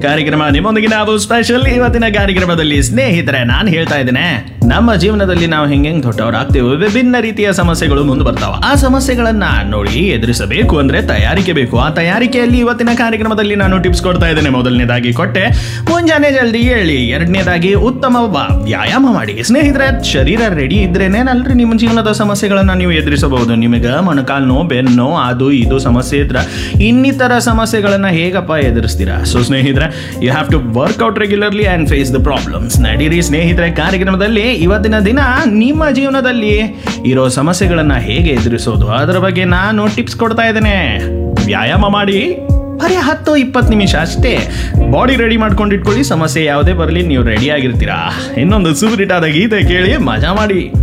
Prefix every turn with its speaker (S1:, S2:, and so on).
S1: ಕಾರ್ಯಕ್ರಮ ನಿಮ್ಮೊಂದಿಗೆ ನಾವು ಸ್ಪೆಷಲ್ ಇವತ್ತಿನ ಕಾರ್ಯಕ್ರಮದಲ್ಲಿ ಸ್ನೇಹಿತರೆ ನಾನು ಹೇಳ್ತಾ ಇದ್ದೇನೆ ನಮ್ಮ ಜೀವನದಲ್ಲಿ ನಾವು ಹೆಂಗೆ ಹೆಂಗ್ ದೊಡ್ಡವರಾಗ್ತೇವೆ ವಿಭಿನ್ನ ರೀತಿಯ ಸಮಸ್ಯೆಗಳು ಮುಂದೆ ಬರ್ತಾವ ಆ ಸಮಸ್ಯೆಗಳನ್ನ ನೋಡಿ ಎದುರಿಸಬೇಕು ಅಂದ್ರೆ ತಯಾರಿಕೆ ಬೇಕು ಆ ತಯಾರಿಕೆಯಲ್ಲಿ ಇವತ್ತಿನ ಕಾರ್ಯಕ್ರಮದಲ್ಲಿ ನಾನು ಟಿಪ್ಸ್ ಕೊಡ್ತಾ ಇದ್ದೇನೆ ಮೊದಲನೇದಾಗಿ ಕೊಟ್ಟೆ ಮುಂಜಾನೆ ಜಲ್ದಿ ಹೇಳಿ ಎರಡನೇದಾಗಿ ಉತ್ತಮ ವ- ವ್ಯಾಯಾಮ ಮಾಡಿ ಸ್ನೇಹಿತರೆ ಶರೀರ ರೆಡಿ ಇದ್ರೇನೆ ಅಲ್ರಿ ನಿಮ್ಮ ಜೀವನದ ಸಮಸ್ಯೆಗಳನ್ನ ನೀವು ಎದುರಿಸಬಹುದು ನಿಮಗೆ ಮೊಣಕಾಲು ನೋವು ಬೆನ್ನು ಅದು ಇದು ಸಮಸ್ಯೆ ಇದ್ರೆ ಇನ್ನಿತರ ಸಮಸ್ಯೆಗಳನ್ನ ಹೇಗಪ್ಪ ಎದುರಿಸ್ತೀರಾ ಸೊ ಸ್ನೇಹಿತರೆ you have to work out regularly and face the problems ನಡೀರಿ ಸ್ನೇಹಿತರೆ ಕಾರ್ಯಕ್ರಮದಲ್ಲಿ ಇವತ್ತಿನ ದಿನ ನಿಮ್ಮ ಜೀವನದಲ್ಲಿ ಇರೋ ಸಮಸ್ಯೆಗಳನ್ನ ಹೇಗೆ ಎದುರಿಸೋದು ಅದರ ಬಗ್ಗೆ ನಾನು ಟಿಪ್ಸ್ ಕೊಡ್ತಾ ಇದ್ದೇನೆ ವ್ಯಾಯಾಮ ಮಾಡಿ ಬರೀ ಹತ್ತು ಇಪ್ಪತ್ತು ನಿಮಿಷ ಅಷ್ಟೇ ಬಾಡಿ ರೆಡಿ ಮಾಡ್ಕೊಂಡು ಇಟ್ಕೊಳ್ಳಿ ಸಮಸ್ಯೆ ಯಾವುದೇ ಬರಲಿ ನೀವು ರೆಡಿ ಆಗಿರ್ತೀರಾ ಇನ್ನೊಂದು ಸೂಪರ್ ಹಿಟ್ ಆದ ಗೀತೆ ಕೇಳಿ ಮಜಾ ಮಾಡಿ